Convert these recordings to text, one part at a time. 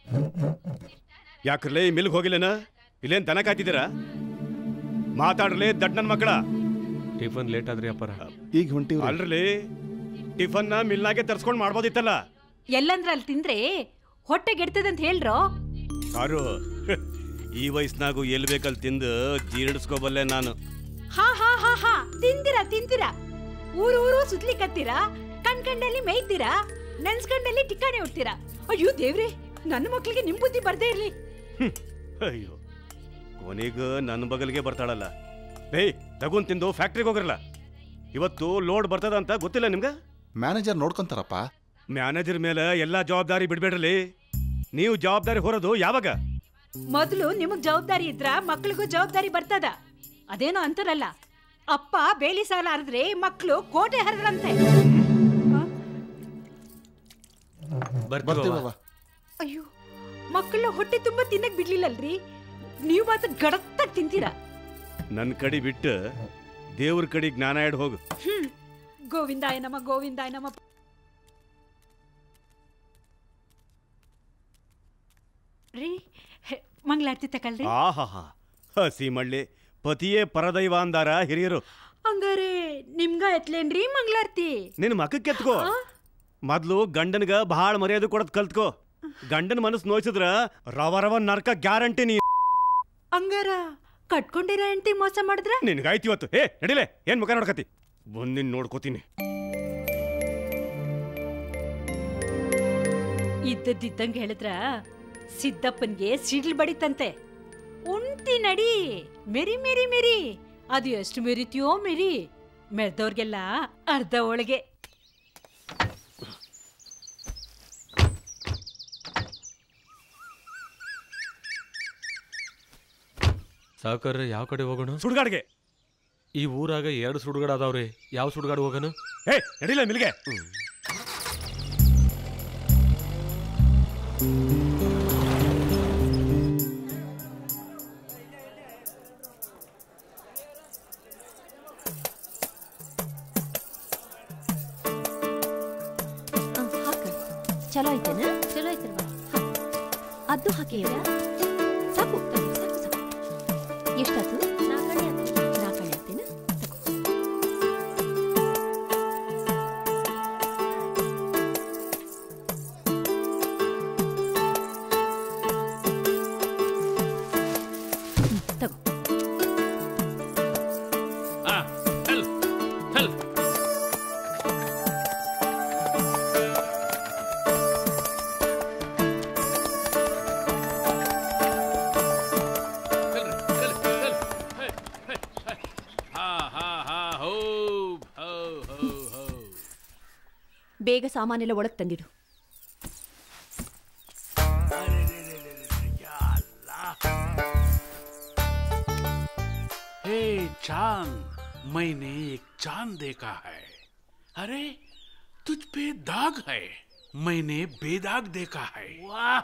ಯಾಕ್ರಲೇ ಈ ಮಿಲ್ಗೆ ಹೋಗಿಲ್ಲೇನ ಇಲ್ಲೇನ್ ದನ ಕಾಯ್ತಿದ್ದೀರಾ ಮಾತಾಡ್ರಲೇ ದಡ್ ನನ್ನ ಮಕ್ಕಳ ಟಿಫನ್ ಲೇಟ್ ಆದ್ರಿ ಅಪ್ಪರ ಈಗ ಹೊಂಟಿವ್ರಿ ಅಲ್ರಲಿ ಟಿಫನ್ನ ಮಿಲ್ನಾಗೆ ತರ್ಸ್ಕೊಂಡು ಮಾಡ್ಬೋದಿತ್ತಲ್ಲ ಎಲ್ಲಂದ್ರ ಅಲ್ಲಿ ತಿಂದ್ರೆ ಹೊಟ್ಟೆ ಗೆಡ್ತದಂತ ಹೇಳ್ರೋ ಕಾರು ಈ ವಯಸ್ಸಿನಾಗೂ ಎಲ್ಲಿ ಬೇಕಲ್ಲಿ ತಿಂದು ಜೀರ್ಣಿಸ್ಕೋಬಲ್ಲೆ ನಾನು ಹಾ ಹಾ ಹಾ ಹಾ ತಿಂತೀರಾ ತಿಂತೀರಾ ಊರು ಊರು ಸುತ್ಲಿಕತ್ತೀರಾ ಕಣ್ಕಂಡಲ್ಲಿ ಮೇಯ್ತೀರಾ ನೆನ್ಸ್ಕಂಡಲ್ಲಿ ಟಿಕ್ಕಾಣಿ ಹೊಡ್ತೀರಾ ಅಯ್ಯೋ ದೇವ್ರೆ ನನ್ನ ಮಕ್ಳಿಗೆ ನಿಮ್ ಬುದ್ಧಿ ಬರ್ದೇ ಇರ್ಲಿ ಅಯ್ಯೋ ಕೊನೆಗ ನನ್ನ ಬಗಲ್ಗೆ ಬರ್ತಾಳಲ್ಲ ಏಯ್ ತಗೊಂಡ್ ತಿಂದು ಫ್ಯಾಕ್ಟ್ರಿಗೆ ಹೋಗಿರಲ್ಲ ಇವತ್ತು ಲೋಡ್ ಬರ್ತದ ಅಂತ ಗೊತ್ತಿಲ್ಲ ನಿಮ್ಗೆ ಮ್ಯಾನೇಜರ್ ನೋಡ್ಕೊಂತಾರಪ್ಪ ಮ್ಯಾನೇಜರ್ ಮೇಲೆ ಎಲ್ಲಾ ಜವಾಬ್ದಾರಿ ಬಿಡ್ಬೇಡ್ರಲಿ ನೀವು ಜವಾಬ್ದಾರಿ ಹೊರೋದು ಯಾವಾಗ ಮೊದಲು ನಿಮಗ್ ಜವಾಬ್ದಾರಿ ಇದ್ರ ಮಕ್ಳಿಗೂ ಜವಾಬ್ದಾರಿ ಬರ್ತದ ಅದೇನೋ ಅಂತಾರಲ್ಲ ಅಪ್ಪ ಬೇಲಿ ಸಾಲ ಹರಿದ್ರೆ ಮಕ್ಳು ಕೋಟೆ ಹರಿದ್ರಂತೆ ಬರ್ತೀವವ್ವ ಅಯ್ಯೋ ಮಕ್ಕಳ ಹೊಟ್ಟೆ ತುಂಬಾ ತಿನ್ನಕ್ ಬಿಡ್ಲಿಲ್ಲಲ್ರಿ ನೀವು ಮಾತ್ರ ಗಡತ್ತಾಗಿ ತಿಂತೀರಾ ನನ್ನ ಕಡೆ ಬಿಟ್ಟು ದೇವ್ರ ಕಡೆ ಜ್ಞಾನ ಇಡ್ ಹೋಗು ಹ್ಮ್ ಗೋವಿಂದಾಯ ನಮ ಗೋವಿಂದಾಯ ನಮ ರೀ ಹೆ- ಮಂಗಳಾರತಿ ತಕಳ್ರಿ ಆಹಾಹಾ ಹಸಿ ಮಳ್ಳಿ ಪತಿಯೇ ಪರದೈವ ಅಂದಾರ ಹಿರಿಯರು ಹಂಗಾರೆ ನಿಮ್ಗ ಎತ್ಲೇನ್ರಿ ಮಂಗಳಾರತಿ ನಿನ್ನ ಮಕ್ಕಕ್ಕೆ ಎತ್ಕೋ ಮೊದ್ಲು ಗಂಡನ್ಗ ಬಹಳ ಮರ್ಯಾದೆ ಕೊಡೋದ್ ಕಲ್ತ್ಕೋ ಗಂಡನ ಮನಸ್ಸು ನೋಯ್ಸಿದ್ರ ರವ ರವ ನರ್ಕ ಗ್ಯಾರಂಟಿ ನೀ ಹಂಗಾರ ಕಟ್ಕೊಂಡಿರ ಹೆಂಡತಿ ಮೋಸ ಮಾಡಿದ್ರ ನಿನ್ಗಾಯ್ತು ಇವತ್ತು ಏ ನಡಿಲೆ ಏನ್ ಮುಖ ನೋಡ್ಕತಿ ಮುಂದಿನ ನೋಡ್ಕೋತೀನಿ ಇದ್ದದ್ದಿದ್ದಂಗೆ ಹೇಳಿದ್ರ ಸಿದ್ದಪ್ಪನ್ಗೆ ಸಿಡ್ಲ್ ಬಡಿತಂತೆ ಉಂಟಿ ನಡಿ ಮೆರಿ ಮೆರಿ ಮೆರಿ ಅದು ಎಷ್ಟು ಮೆರಿತೀಯೋ ಮೆರಿ ಮೆರ್ದವ್ರಿಗೆಲ್ಲ ಅರ್ಧ ಒಳಗೆ ಸಾವುಕಾರ ಯಾವ ಕಡೆ ಹೋಗೋಣ ಸುಡ್ಗಾಡ್ಗೆ ಈ ಊರಾಗ ಎರಡು ಸುಡುಗಾಡ ಅದಾವ್ರಿ ಯಾವ ಸುಡುಗಾಡು ಹೋಗೋಣ ಏ ನಡಿಲೆ ಮಿಲ್ಗೆ ಹಾಕ ಚಲೋ ಐತೇನ ಚಲೋ ಐತಲ್ವಾ ಅದು ಹಾಕಿ ಸಾಕು ತಗೋ, ಸಾಕು ಸಾಕು ಎಷ್ಟಾತು ನಾಲ್ಕಣೆ ನಾಲ್ಕಣೆ ಆಗ್ತೇನ ತಗೋ ಬೇಗ ಸಾಮಾನೆಲ್ಲ ಒಳಗ್ ತಂದಿಡು हे चांद मैंने एक चांद देखा है अरे तुझ पे दाग है मैंने बेदाग देखा है वाह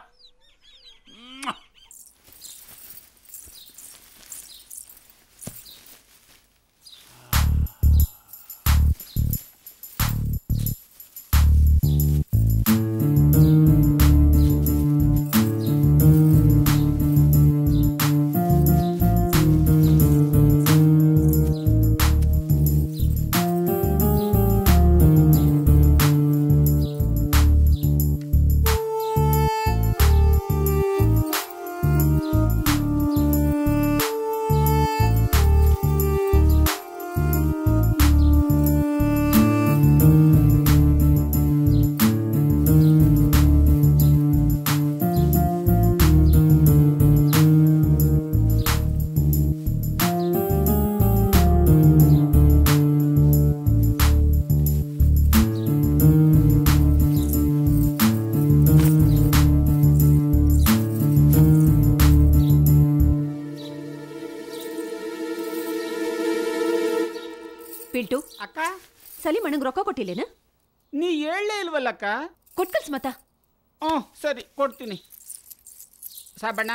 ಪಿಲ್ಟು ಅಕ್ಕ ಸಲಿ ಮಣ್ಣಂಗ್ ರೊಕ್ಕ ಕೊಟ್ಟಿಲ್ಲೇನ ನೀ ಹೇಳಲೇ ಇಲ್ವಲ್ಲಕ್ಕ ಕೊಟ್ಕಲ್ಸ್ ಮತ್ತ ಹ್ಞೂ ಸರಿ ಕೊಡ್ತೀನಿ ಸಾಬಣ್ಣ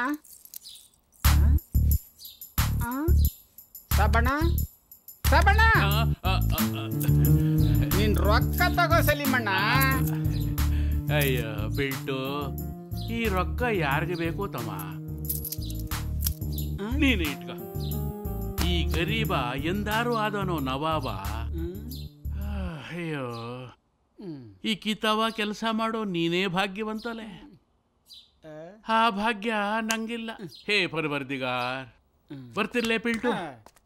ಆ? ಸಾಬಣ್ಣ ಸಾಬಣ್ಣ ನೀನ್ ರೊಕ್ಕ ತಗೋ ಸಲಿಮಣ್ಣ ಅಯ್ಯ ಬಿಟ್ಟು ಈ ರೊಕ್ಕ ಯಾರಿಗೆ ಬೇಕೋ ತಮ್ಮ ನೀನು ಇಟ್ಕ ಈ ಗರೀಬ ಎಂದಾರು ಆದನೋ ನವಾಬ ಆ, ಅಯ್ಯೋ ಈ ಕಿತ್ತವ ಕೆಲಸ ಮಾಡೋ ನೀನೇ ಭಾಗ್ಯವಂತಲೆ ಆ ಭಾಗ್ಯ ನಂಗಿಲ್ಲ ಹೇ ಪರವರ್ದಿಗಾರ್ ಬರ್ತಿರ್ಲೇ ಪಿಲ್ಟು